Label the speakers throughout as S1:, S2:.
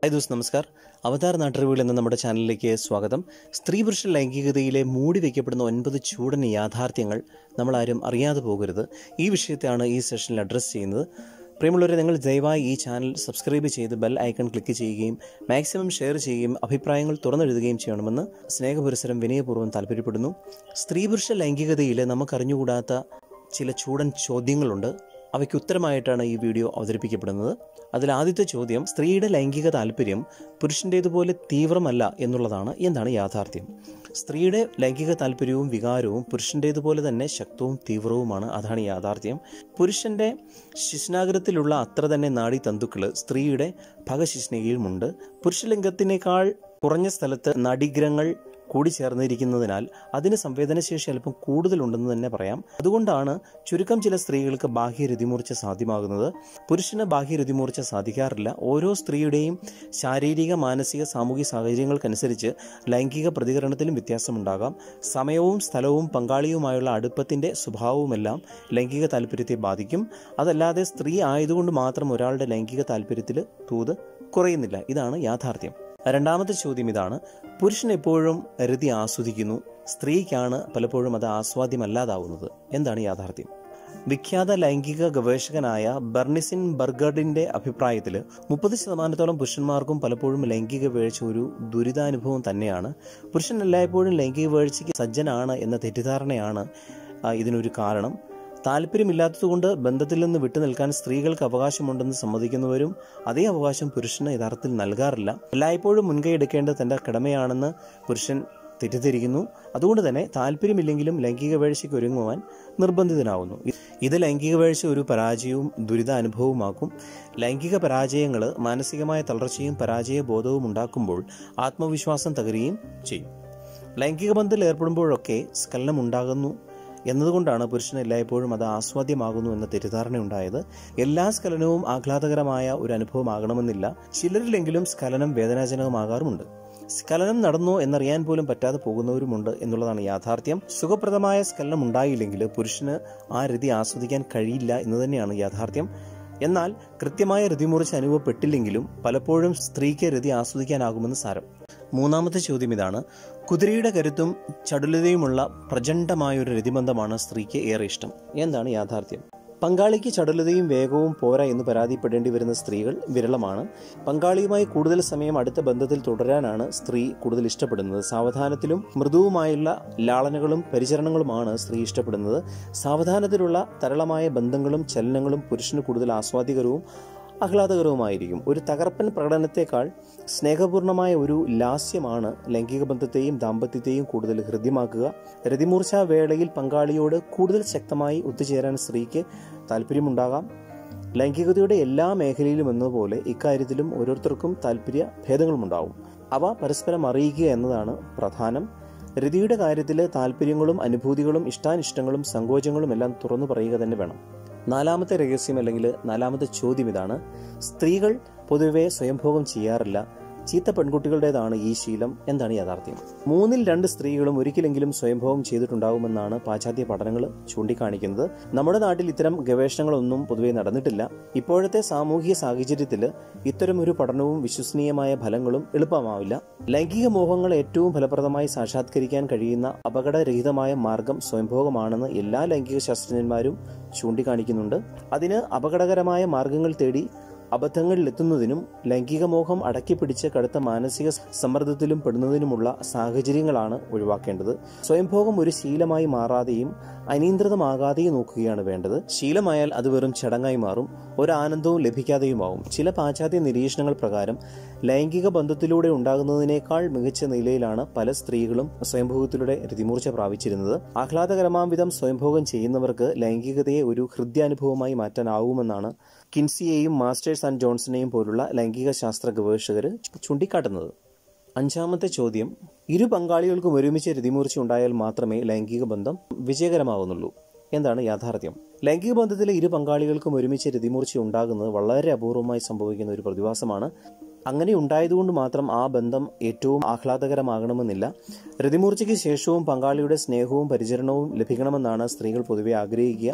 S1: hi those നമസ്കാർ അവതാർ നാട്ടറിവുകൾ എന്ന നമ്മുടെ ചാനലിലേക്ക് സ്വാഗതം സ്ത്രീ പുരുഷ ലൈംഗികതയിലെ മൂടി വയ്ക്കപ്പെടുന്ന ഒൻപത് ചൂടൻ യാഥാർത്ഥ്യങ്ങൾ നമ്മളാരും അറിയാതെ പോകരുത് ഈ വിഷയത്തെയാണ് ഈ സെഷനിൽ അഡ്രസ്സ് ചെയ്യുന്നത് പ്രിയമുള്ളവരെ നിങ്ങൾ ദയവായി ഈ ചാനൽ സബ്സ്ക്രൈബ് ചെയ്ത് ബെൽ ഐക്കൺ ക്ലിക്ക് ചെയ്യുകയും മാക്സിമം ഷെയർ ചെയ്യുകയും അഭിപ്രായങ്ങൾ തുറന്നെഴുതുകയും ചെയ്യണമെന്ന് സ്നേഹപുരസരം വിനയപൂർവ്വം താല്പര്യപ്പെടുന്നു സ്ത്രീ പുരുഷ ലൈംഗികതയിൽ നമുക്കറിഞ്ഞുകൂടാത്ത ചില ചൂടൻ ചോദ്യങ്ങളുണ്ട് അവയ്ക്ക് ഉത്തരമായിട്ടാണ് ഈ വീഡിയോ അവതരിപ്പിക്കപ്പെടുന്നത് അതിൽ ആദ്യത്തെ ചോദ്യം സ്ത്രീയുടെ ലൈംഗിക താല്പര്യം പുരുഷൻ്റേതുപോലെ തീവ്രമല്ല എന്നുള്ളതാണ് എന്താണ് യാഥാർത്ഥ്യം സ്ത്രീയുടെ ലൈംഗിക താല്പര്യവും വികാരവും പുരുഷൻ്റേതുപോലെ തന്നെ ശക്തവും തീവ്രവുമാണ് അതാണ് യാഥാർത്ഥ്യം പുരുഷൻ്റെ ശിശ്നാഗ്രത്തിലുള്ള അത്ര തന്നെ നാഡീതന്തുക്കൾ സ്ത്രീയുടെ ഭഗശിഷ്ണികയിലുമുണ്ട് പുരുഷലിംഗത്തിനേക്കാൾ കുറഞ്ഞ സ്ഥലത്ത് നടിഗ്രങ്ങൾ കൂടിച്ചേർന്നിരിക്കുന്നതിനാൽ അതിന് സംവേദനശേഷി അല്പം കൂടുതലുണ്ടെന്ന് തന്നെ പറയാം അതുകൊണ്ടാണ് ചുരുക്കം ചില സ്ത്രീകൾക്ക് ബാഹ്യ രതിമൂർച്ച സാധ്യമാകുന്നത് പുരുഷന് ബാഹ്യ രതിമൂർച്ച സാധിക്കാറില്ല ഓരോ സ്ത്രീയുടെയും ശാരീരിക മാനസിക സാമൂഹിക സാഹചര്യങ്ങൾക്കനുസരിച്ച് ലൈംഗിക പ്രതികരണത്തിലും വ്യത്യാസമുണ്ടാകാം സമയവും സ്ഥലവും പങ്കാളിയുമായുള്ള അടുപ്പത്തിന്റെ സ്വഭാവവുമെല്ലാം ലൈംഗിക താല്പര്യത്തെ ബാധിക്കും അതല്ലാതെ സ്ത്രീ ആയതുകൊണ്ട് മാത്രം ഒരാളുടെ ലൈംഗിക താല്പര്യത്തിൽ തൂത് കുറയുന്നില്ല ഇതാണ് യാഥാർത്ഥ്യം രണ്ടാമത്തെ ചോദ്യം ഇതാണ് പുരുഷൻ എപ്പോഴും രതി ആസ്വദിക്കുന്നു സ്ത്രീക്കാണ് പലപ്പോഴും അത് ആസ്വാദ്യമല്ലാതാവുന്നത് എന്താണ് യാഥാർത്ഥ്യം വിഖ്യാത ലൈംഗിക ഗവേഷകനായ ബെർണിസിൻ ബർഗർഡിന്റെ അഭിപ്രായത്തിൽ മുപ്പത് ശതമാനത്തോളം പുരുഷന്മാർക്കും പലപ്പോഴും ലൈംഗിക വീഴ്ച ഒരു ദുരിതാനുഭവം തന്നെയാണ് പുരുഷൻ എല്ലായ്പ്പോഴും ലൈംഗിക വീഴ്ചയ്ക്ക് സജ്ജനാണ് എന്ന തെറ്റിദ്ധാരണയാണ് ആ, ഇതിനൊരു കാരണം താല്പര്യമില്ലാത്തതുകൊണ്ട് ബന്ധത്തിൽ നിന്ന് വിട്ടുനിൽക്കാൻ സ്ത്രീകൾക്ക് അവകാശമുണ്ടെന്ന് സമ്മതിക്കുന്നവരും അതേ അവകാശം പുരുഷന് യഥാർത്ഥത്തിൽ നൽകാറില്ല എല്ലായ്പ്പോഴും മുൻകൈ എടുക്കേണ്ടത് തന്റെ കടമയാണെന്ന് പുരുഷൻ തെറ്റിദ്ധരിക്കുന്നു അതുകൊണ്ട് തന്നെ താല്പര്യമില്ലെങ്കിലും ലൈംഗിക വീഴ്ചയ്ക്ക് ഒരുങ്ങുവാൻ നിർബന്ധിതനാവുന്നു ഇത് ലൈംഗിക വീഴ്ച ഒരു പരാജയവും ദുരിതാനുഭവമാക്കും ലൈംഗിക പരാജയങ്ങൾ മാനസികമായ തളർച്ചയും പരാജയ ബോധവും ഉണ്ടാക്കുമ്പോൾ ആത്മവിശ്വാസം തകരുകയും ചെയ്യും ലൈംഗിക ബന്ധത്തിൽ ഏർപ്പെടുമ്പോഴൊക്കെ സ്ഖലനം ഉണ്ടാകുന്നു എന്നതുകൊണ്ടാണ് പുരുഷന് എല്ലായ്പ്പോഴും അത് ആസ്വാദ്യമാകുന്നു എന്ന തെറ്റിദ്ധാരണ ഉണ്ടായത് എല്ലാ സ്ഖലനവും ആഹ്ലാദകരമായ ഒരു അനുഭവമാകണമെന്നില്ല ചിലരിലെങ്കിലും സ്ഖലനം വേദനാജനകമാകാറുമുണ്ട് സ്ഖലനം നടന്നോ എന്നറിയാൻ പോലും പറ്റാതെ പോകുന്നവരുമുണ്ട് എന്നുള്ളതാണ് യാഥാർത്ഥ്യം സുഖപ്രദമായ സ്ഖലനം ഉണ്ടായില്ലെങ്കിൽ പുരുഷന് ആ രതി ആസ്വദിക്കാൻ കഴിയില്ല എന്ന് തന്നെയാണ് യാഥാർത്ഥ്യം എന്നാൽ കൃത്യമായ രതിമൂർച്ച അനുഭവപ്പെട്ടില്ലെങ്കിലും പലപ്പോഴും സ്ത്രീക്ക് രതി ആസ്വദിക്കാനാകുമെന്ന് സാരം മൂന്നാമത്തെ ചോദ്യം ഇതാണ് കുതിരയുടെ കരുത്തും ചടുലതയുമുള്ള പ്രചണ്ഡമായ ഒരു രതിബന്ധമാണ് സ്ത്രീക്ക് ഏറെ ഇഷ്ടം എന്താണ് യാഥാർത്ഥ്യം പങ്കാളിക്ക് ചടുലതയും വേഗവും പോരാ എന്ന് പരാതിപ്പെടേണ്ടി വരുന്ന സ്ത്രീകൾ വിരളമാണ് പങ്കാളിയുമായി കൂടുതൽ സമയം അടുത്ത ബന്ധത്തിൽ തുടരാനാണ് സ്ത്രീ കൂടുതൽ ഇഷ്ടപ്പെടുന്നത് സാവധാനത്തിലും മൃദുവുമായുള്ള ലാളനകളും പരിചരണങ്ങളുമാണ് സ്ത്രീ ഇഷ്ടപ്പെടുന്നത് സാവധാനത്തിലുള്ള തരളമായ ബന്ധങ്ങളും ചലനങ്ങളും പുരുഷന് കൂടുതൽ ആസ്വാദികരവും ആഹ്ലാദകരവുമായിരിക്കും ഒരു തകർപ്പൻ പ്രകടനത്തെക്കാൾ സ്നേഹപൂർണമായ ഒരു ലാസ്യമാണ് ലൈംഗിക ബന്ധത്തെയും ദാമ്പത്യത്തെയും കൂടുതൽ ഹൃദ്യമാക്കുക രതിമൂർച്ച വേളയിൽ പങ്കാളിയോട് കൂടുതൽ ശക്തമായി ഒത്തുചേരാൻ സ്ത്രീക്ക് താല്പര്യമുണ്ടാകാം ലൈംഗികതയുടെ എല്ലാ മേഖലയിലും എന്നതുപോലെ ഇക്കാര്യത്തിലും ഓരോരുത്തർക്കും താല്പര്യ ഭേദങ്ങളുമുണ്ടാവും അവ പരസ്പരം അറിയിക്കുക എന്നതാണ് പ്രധാനം രതിയുടെ കാര്യത്തിൽ താല്പര്യങ്ങളും അനുഭൂതികളും ഇഷ്ടാനിഷ്ടങ്ങളും സങ്കോചങ്ങളും എല്ലാം തുറന്നു പറയുക തന്നെ വേണം നാലാമത്തെ രഹസ്യം അല്ലെങ്കിൽ നാലാമത്തെ ചോദ്യം ഇതാണ് സ്ത്രീകൾ പൊതുവെ സ്വയംഭോഗം ചെയ്യാറില്ല ചീത്ത പെൺകുട്ടികളുടേതാണ് ഈ ശീലം എന്താണ് യാഥാർത്ഥ്യം മൂന്നിൽ രണ്ട് സ്ത്രീകളും ഒരിക്കലെങ്കിലും സ്വയംഭോഗം ചെയ്തിട്ടുണ്ടാവുമെന്നാണ് പാശ്ചാത്യ പഠനങ്ങൾ ചൂണ്ടിക്കാണിക്കുന്നത് നമ്മുടെ നാട്ടിൽ ഇത്തരം ഗവേഷണങ്ങളൊന്നും പൊതുവെ നടന്നിട്ടില്ല ഇപ്പോഴത്തെ സാമൂഹിക സാഹചര്യത്തിൽ ഇത്തരം ഒരു പഠനവും വിശ്വസനീയമായ ഫലങ്ങളും എളുപ്പമാവില്ല ലൈംഗിക മോഹങ്ങൾ ഏറ്റവും ഫലപ്രദമായി സാക്ഷാത്കരിക്കാൻ കഴിയുന്ന അപകടരഹിതമായ മാർഗം സ്വയംഭോഗമാണെന്ന് എല്ലാ ലൈംഗിക ശാസ്ത്രജ്ഞന്മാരും ചൂണ്ടിക്കാണിക്കുന്നുണ്ട് അതിന് അപകടകരമായ മാർഗങ്ങൾ തേടി അബദ്ധങ്ങളിലെത്തുന്നതിനും ലൈംഗിക മോഹം അടക്കിപ്പിടിച്ച് കടുത്ത മാനസിക സമ്മർദ്ദത്തിലും പെടുന്നതിനുമുള്ള സാഹചര്യങ്ങളാണ് ഒഴിവാക്കേണ്ടത് സ്വയംഭോഗം ഒരു ശീലമായി മാറാതെയും അനിയന്ത്രിതമാകാതെയും നോക്കുകയാണ് വേണ്ടത് ശീലമായാൽ അത് വെറും ചടങ്ങായി മാറും ഒരു ആനന്ദവും ലഭിക്കാതെയുമാവും ചില പാശ്ചാത്യ നിരീക്ഷണങ്ങൾ പ്രകാരം ലൈംഗിക ബന്ധത്തിലൂടെ ഉണ്ടാകുന്നതിനേക്കാൾ മികച്ച നിലയിലാണ് പല സ്ത്രീകളും സ്വയംഭോഗത്തിലൂടെ രതിമൂർച്ച പ്രാപിച്ചിരുന്നത് ആഹ്ലാദകരമാം വിധം സ്വയംഭോഗം ചെയ്യുന്നവർക്ക് ലൈംഗികതയെ ഒരു ഹൃദ്യാനുഭവമായി മാറ്റാനാവുമെന്നാണ് കിൻസിയെയും മാസ്റ്റേഴ്സ് ആൻഡ് ജോൺസണെയും പോലുള്ള ലൈംഗിക ശാസ്ത്ര ഗവേഷകർ ചൂണ്ടിക്കാട്ടുന്നത് അഞ്ചാമത്തെ ചോദ്യം ഇരു പങ്കാളികൾക്കും ഒരുമിച്ച് രതിമൂർച്ച ഉണ്ടായാൽ മാത്രമേ ലൈംഗിക ബന്ധം വിജയകരമാകുന്നുള്ളൂ എന്താണ് യാഥാർത്ഥ്യം ലൈംഗിക ബന്ധത്തിലെ ഇരു പങ്കാളികൾക്കും ഒരുമിച്ച് രതിമൂർച്ച ഉണ്ടാകുന്നത് വളരെ അപൂർവമായി സംഭവിക്കുന്ന ഒരു പ്രതിഭാസമാണ് അങ്ങനെ ഉണ്ടായതുകൊണ്ട് മാത്രം ആ ബന്ധം ഏറ്റവും ആഹ്ലാദകരമാകണമെന്നില്ല രതിമൂർച്ചയ്ക്ക് ശേഷവും പങ്കാളിയുടെ സ്നേഹവും പരിചരണവും ലഭിക്കണമെന്നാണ് സ്ത്രീകൾ പൊതുവെ ആഗ്രഹിക്കുക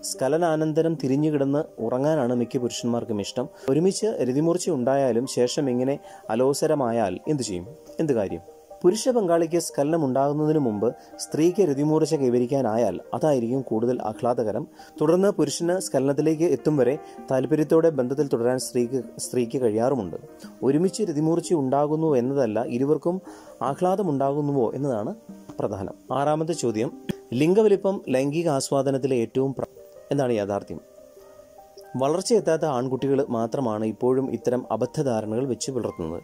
S1: സ്ഖലനാനന്തരം തിരിഞ്ഞു കിടന്ന് ഉറങ്ങാനാണ് മിക്ക പുരുഷന്മാർക്കും ഇഷ്ടം ഒരുമിച്ച് രതിമൂർച്ച ഉണ്ടായാലും ശേഷം ഇങ്ങനെ അലോസരമായാൽ എന്തു ചെയ്യും എന്ത് കാര്യം പുരുഷ പങ്കാളിക്ക് സ്ഖലനം ഉണ്ടാകുന്നതിന് മുമ്പ് സ്ത്രീക്ക് രതിമൂർച്ച കൈവരിക്കാനായാൽ അതായിരിക്കും കൂടുതൽ ആഹ്ലാദകരം തുടർന്ന് പുരുഷന് സ്ഖലനത്തിലേക്ക് എത്തും വരെ താല്പര്യത്തോടെ ബന്ധത്തിൽ തുടരാൻ സ്ത്രീക്ക് സ്ത്രീക്ക് കഴിയാറുമുണ്ട് ഒരുമിച്ച് രതിമൂർച്ച ഉണ്ടാകുന്നു എന്നതല്ല ഇരുവർക്കും ആഹ്ലാദമുണ്ടാകുന്നുവോ എന്നതാണ് പ്രധാനം ആറാമത്തെ ചോദ്യം ലിംഗവലിപ്പം ലൈംഗിക ആസ്വാദനത്തിലെ ഏറ്റവും പ്ര- എന്താണ് യാഥാർത്ഥ്യം വളർച്ചയെത്താത്ത ആൺകുട്ടികൾ മാത്രമാണ് ഇപ്പോഴും ഇത്തരം അബദ്ധധാരണകൾ വെച്ച് പുലർത്തുന്നത്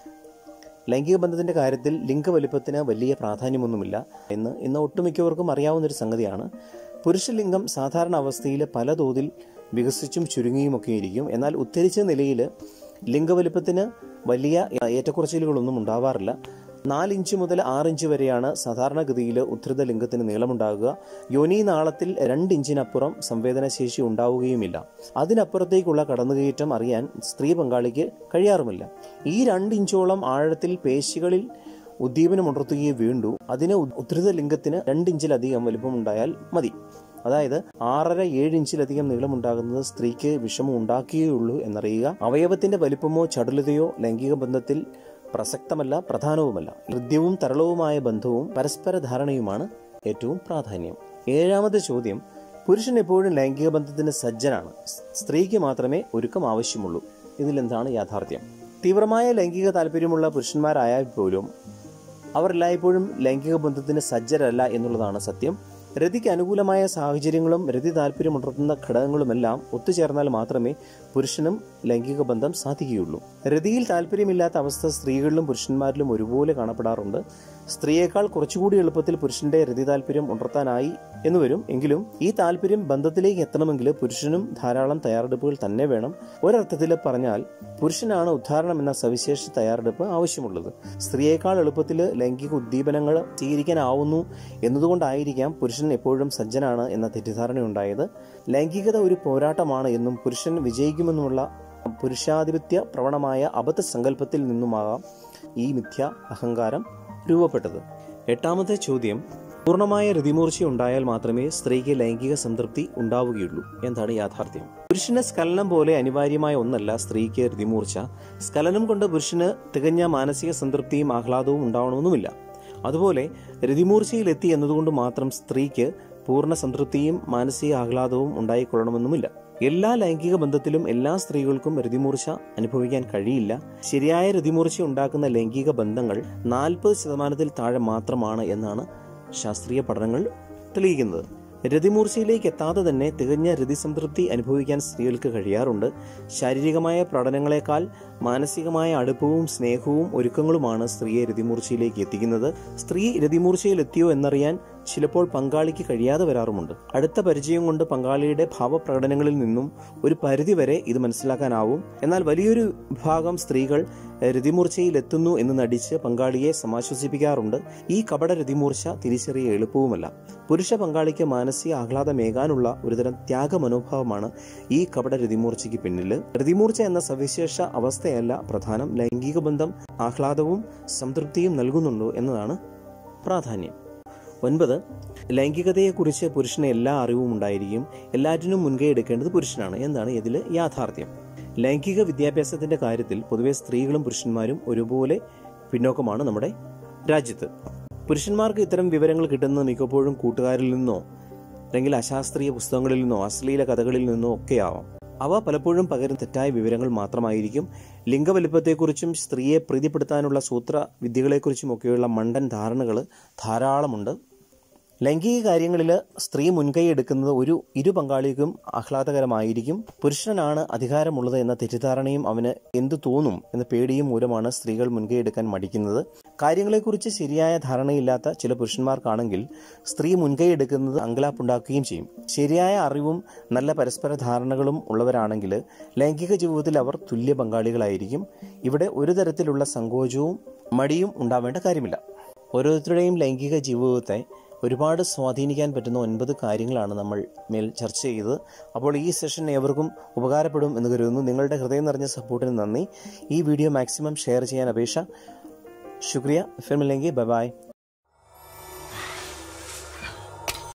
S1: ലൈംഗിക ബന്ധത്തിന്റെ കാര്യത്തിൽ ലിംഗവലിപ്പത്തിന് വലിയ പ്രാധാന്യമൊന്നുമില്ല എന്ന് ഇന്ന് ഒട്ടുമിക്കവർക്കും അറിയാവുന്നൊരു സംഗതിയാണ് പുരുഷലിംഗം സാധാരണ അവസ്ഥയിൽ പല തോതിൽ വികസിച്ചും ചുരുങ്ങിയുമൊക്കെ ഇരിക്കും എന്നാൽ ഉദ്ധരിച്ച നിലയിൽ ലിംഗവലിപ്പത്തിന് വലിയ ഏറ്റക്കുറച്ചിലുകളൊന്നും ഉണ്ടാവാറില്ല നാലിഞ്ച് മുതൽ ആറിഞ്ച് വരെയാണ് സാധാരണഗതിയിൽ ഉദ്ധൃത ലിംഗത്തിന് നീളമുണ്ടാകുക യോനി നാളത്തിൽ രണ്ടിഞ്ചിനപ്പുറം സംവേദനശേഷി ഉണ്ടാവുകയുമില്ല അതിനപ്പുറത്തേക്കുള്ള കടന്നുകയറ്റം അറിയാൻ സ്ത്രീ പങ്കാളിക്ക് കഴിയാറുമില്ല ഈ രണ്ടിഞ്ചോളം ആഴത്തിൽ പേശികളിൽ ഉദ്ദീപനമുണർത്തുകയേ വേണ്ടൂ അതിന് ഉ- ഉദ്ധൃത ലിംഗത്തിന് രണ്ടിഞ്ചിലധികം വലുപ്പമുണ്ടായാൽ മതി അതായത് ആറര ഏഴ് ഇഞ്ചിലധികം നീളമുണ്ടാകുന്നത് സ്ത്രീക്ക് വിഷമം ഉണ്ടാക്കുകയുള്ളൂ എന്നറിയുക അവയവത്തിന്റെ വലിപ്പമോ ചടുലതയോ ലൈംഗിക ബന്ധത്തിൽ പ്രസക്തമല്ല പ്രധാനവുമല്ല ഹൃദ്യവും തരളവുമായ ബന്ധവും പരസ്പര ധാരണയുമാണ് ഏറ്റവും പ്രാധാന്യം ഏഴാമത്തെ ചോദ്യം പുരുഷൻ എപ്പോഴും ലൈംഗിക ബന്ധത്തിന് സജ്ജനാണ് സ്ത്രീക്ക് മാത്രമേ ഒരുക്കം ആവശ്യമുള്ളൂ ഇതിലെന്താണ് യാഥാർത്ഥ്യം തീവ്രമായ ലൈംഗിക താല്പര്യമുള്ള പുരുഷന്മാരായാൽ പോലും അവർ എല്ലായ്പ്പോഴും ലൈംഗിക ബന്ധത്തിന് സജ്ജരല്ല എന്നുള്ളതാണ് സത്യം രതിക്ക് അനുകൂലമായ സാഹചര്യങ്ങളും രതി താല്പര്യമുണർത്തുന്ന ഘടകങ്ങളുമെല്ലാം ഒത്തുചേർന്നാൽ മാത്രമേ പുരുഷനും ലൈംഗിക ബന്ധം സാധിക്കുകയുള്ളൂ രതിയിൽ താല്പര്യമില്ലാത്ത അവസ്ഥ സ്ത്രീകളിലും പുരുഷന്മാരിലും ഒരുപോലെ കാണപ്പെടാറുണ്ട് സ്ത്രീയേക്കാൾ കുറച്ചുകൂടി എളുപ്പത്തിൽ പുരുഷന്റെ രതി താല്പര്യം ഉണർത്താനായി എന്ന് വരും എങ്കിലും ഈ താല്പര്യം ബന്ധത്തിലേക്ക് എത്തണമെങ്കിൽ പുരുഷനും ധാരാളം തയ്യാറെടുപ്പുകൾ തന്നെ വേണം ഒരർത്ഥത്തിൽ പറഞ്ഞാൽ പുരുഷനാണ് ഉദ്ധാരണം എന്ന സവിശേഷ തയ്യാറെടുപ്പ് ആവശ്യമുള്ളത് സ്ത്രീയേക്കാൾ എളുപ്പത്തിൽ ലൈംഗിക ഉദ്ദീപനങ്ങൾ സ്വീകരിക്കാനാവുന്നു എന്നതുകൊണ്ടായിരിക്കാം പുരുഷൻ എപ്പോഴും സജ്ജനാണ് എന്ന തെറ്റിദ്ധാരണയുണ്ടായത് ലൈംഗികത ഒരു പോരാട്ടമാണ് എന്നും പുരുഷൻ വിജയിക്കുമെന്നുമുള്ള പുരുഷാധിപത്യ പ്രവണമായ അബദ്ധ സങ്കല്പത്തിൽ നിന്നുമാകാം ഈ മിഥ്യ അഹങ്കാരം രൂപപ്പെട്ടത് എട്ടാമത്തെ ചോദ്യം പൂർണ്ണമായ രതിമൂർച്ച ഉണ്ടായാൽ മാത്രമേ സ്ത്രീക്ക് ലൈംഗിക സംതൃപ്തി ഉണ്ടാവുകയുള്ളൂ എന്താണ് യാഥാർത്ഥ്യം പുരുഷന് സ്ഖലനം പോലെ അനിവാര്യമായ ഒന്നല്ല സ്ത്രീക്ക് രതിമൂർച്ച സ്ഖലനം കൊണ്ട് പുരുഷന് തികഞ്ഞ മാനസിക സംതൃപ്തിയും ആഹ്ലാദവും ഉണ്ടാവണമെന്നുമില്ല അതുപോലെ രതിമൂർച്ചയിലെത്തി എന്നതുകൊണ്ട് മാത്രം സ്ത്രീക്ക് പൂർണ്ണ സംതൃപ്തിയും മാനസിക ആഹ്ലാദവും ഉണ്ടായിക്കൊള്ളണമെന്നുമില്ല എല്ലാ ലൈംഗിക ബന്ധത്തിലും എല്ലാ സ്ത്രീകൾക്കും രതിമൂർച്ച അനുഭവിക്കാൻ കഴിയില്ല ശരിയായ രതിമൂർച്ച ഉണ്ടാക്കുന്ന ലൈംഗിക ബന്ധങ്ങൾ നാൽപ്പത് ശതമാനത്തിൽ താഴെ മാത്രമാണ് എന്നാണ് ശാസ്ത്രീയ പഠനങ്ങൾ തെളിയിക്കുന്നത് രതിമൂർച്ചയിലേക്ക് എത്താതെ തന്നെ തികഞ്ഞ രതിസംതൃപ്തി അനുഭവിക്കാൻ സ്ത്രീകൾക്ക് കഴിയാറുണ്ട് ശാരീരികമായ പ്രകടനങ്ങളെക്കാൾ മാനസികമായ അടുപ്പവും സ്നേഹവും ഒരുക്കങ്ങളുമാണ് സ്ത്രീയെ രതിമൂർച്ചയിലേക്ക് എത്തിക്കുന്നത് സ്ത്രീ രതിമൂർച്ചയിൽ എത്തിയോ എന്നറിയാൻ ചിലപ്പോൾ പങ്കാളിക്ക് കഴിയാതെ വരാറുമുണ്ട് അടുത്ത പരിചയം കൊണ്ട് പങ്കാളിയുടെ ഭാവപ്രകടനങ്ങളിൽ നിന്നും ഒരു പരിധിവരെ ഇത് മനസ്സിലാക്കാനാവും എന്നാൽ വലിയൊരു വിഭാഗം സ്ത്രീകൾ രതിമൂർച്ചയിൽ എത്തുന്നു എന്ന് നടിച്ച് പങ്കാളിയെ സമാശ്വസിപ്പിക്കാറുണ്ട് ഈ കപട രതിമൂർച്ച തിരിച്ചറിയ എളുപ്പവുമല്ല പുരുഷ പങ്കാളിക്ക് മാനസിക ആഹ്ലാദമേകാനുള്ള ഒരുതരം ത്യാഗ മനോഭാവമാണ് ഈ കപട രതിമൂർച്ചയ്ക്ക് പിന്നിൽ രതിമൂർച്ച എന്ന സവിശേഷ അവസ്ഥയല്ല പ്രധാനം ലൈംഗിക ബന്ധം ആഹ്ലാദവും സംതൃപ്തിയും നൽകുന്നുണ്ടോ എന്നതാണ് പ്രാധാന്യം ഒൻപത് ലൈംഗികതയെക്കുറിച്ച് പുരുഷന് എല്ലാ അറിവും ഉണ്ടായിരിക്കും എല്ലാറ്റിനും മുൻകൈ എടുക്കേണ്ടത് പുരുഷനാണ് എന്താണ് ഇതിൽ യാഥാർത്ഥ്യം ലൈംഗിക വിദ്യാഭ്യാസത്തിന്റെ കാര്യത്തിൽ പൊതുവെ സ്ത്രീകളും പുരുഷന്മാരും ഒരുപോലെ പിന്നോക്കമാണ് നമ്മുടെ രാജ്യത്ത് പുരുഷന്മാർക്ക് ഇത്തരം വിവരങ്ങൾ കിട്ടുന്നത് മിക്കപ്പോഴും കൂട്ടുകാരിൽ നിന്നോ അല്ലെങ്കിൽ അശാസ്ത്രീയ പുസ്തകങ്ങളിൽ നിന്നോ അശ്ലീല കഥകളിൽ നിന്നോ ഒക്കെയാവാം അവ പലപ്പോഴും പകരം തെറ്റായ വിവരങ്ങൾ മാത്രമായിരിക്കും ലിംഗവലിപ്പത്തെക്കുറിച്ചും സ്ത്രീയെ പ്രീതിപ്പെടുത്താനുള്ള സൂത്ര വിദ്യകളെക്കുറിച്ചും ഒക്കെയുള്ള മണ്ടൻ ധാരണകൾ ധാരാളമുണ്ട് ലൈംഗിക കാര്യങ്ങളിൽ സ്ത്രീ മുൻകൈ എടുക്കുന്നത് ഒരു ഇരു പങ്കാളിക്കും ആഹ്ലാദകരമായിരിക്കും പുരുഷനാണ് അധികാരമുള്ളത് എന്ന തെറ്റിദ്ധാരണയും അവന് എന്തു തോന്നും എന്ന പേടിയും മൂലമാണ് സ്ത്രീകൾ മുൻകൈ എടുക്കാൻ മടിക്കുന്നത് കാര്യങ്ങളെക്കുറിച്ച് ശരിയായ ധാരണയില്ലാത്ത ചില പുരുഷന്മാർക്കാണെങ്കിൽ സ്ത്രീ മുൻകൈ എടുക്കുന്നത് അങ്കലാപ്പുണ്ടാക്കുകയും ചെയ്യും ശരിയായ അറിവും നല്ല പരസ്പര ധാരണകളും ഉള്ളവരാണെങ്കിൽ ലൈംഗിക ജീവിതത്തിൽ അവർ തുല്യ പങ്കാളികളായിരിക്കും ഇവിടെ ഒരു തരത്തിലുള്ള സങ്കോചവും മടിയും ഉണ്ടാവേണ്ട കാര്യമില്ല ഓരോരുത്തരുടെയും ലൈംഗിക ജീവിതത്തെ ഒരുപാട് സ്വാധീനിക്കാൻ പറ്റുന്ന ഒൻപത് കാര്യങ്ങളാണ് നമ്മൾ മേൽ ചർച്ച ചെയ്തത് അപ്പോൾ ഈ സെഷൻ ഏവർക്കും ഉപകാരപ്പെടും എന്ന് കരുതുന്നു നിങ്ങളുടെ ഹൃദയം നിറഞ്ഞ സപ്പോർട്ടിന് നന്ദി ഈ വീഡിയോ മാക്സിമം ഷെയർ ചെയ്യാൻ അപേക്ഷ ശുക്രിയ ഫിലിമില്ലെങ്കിൽ ബൈ ബൈ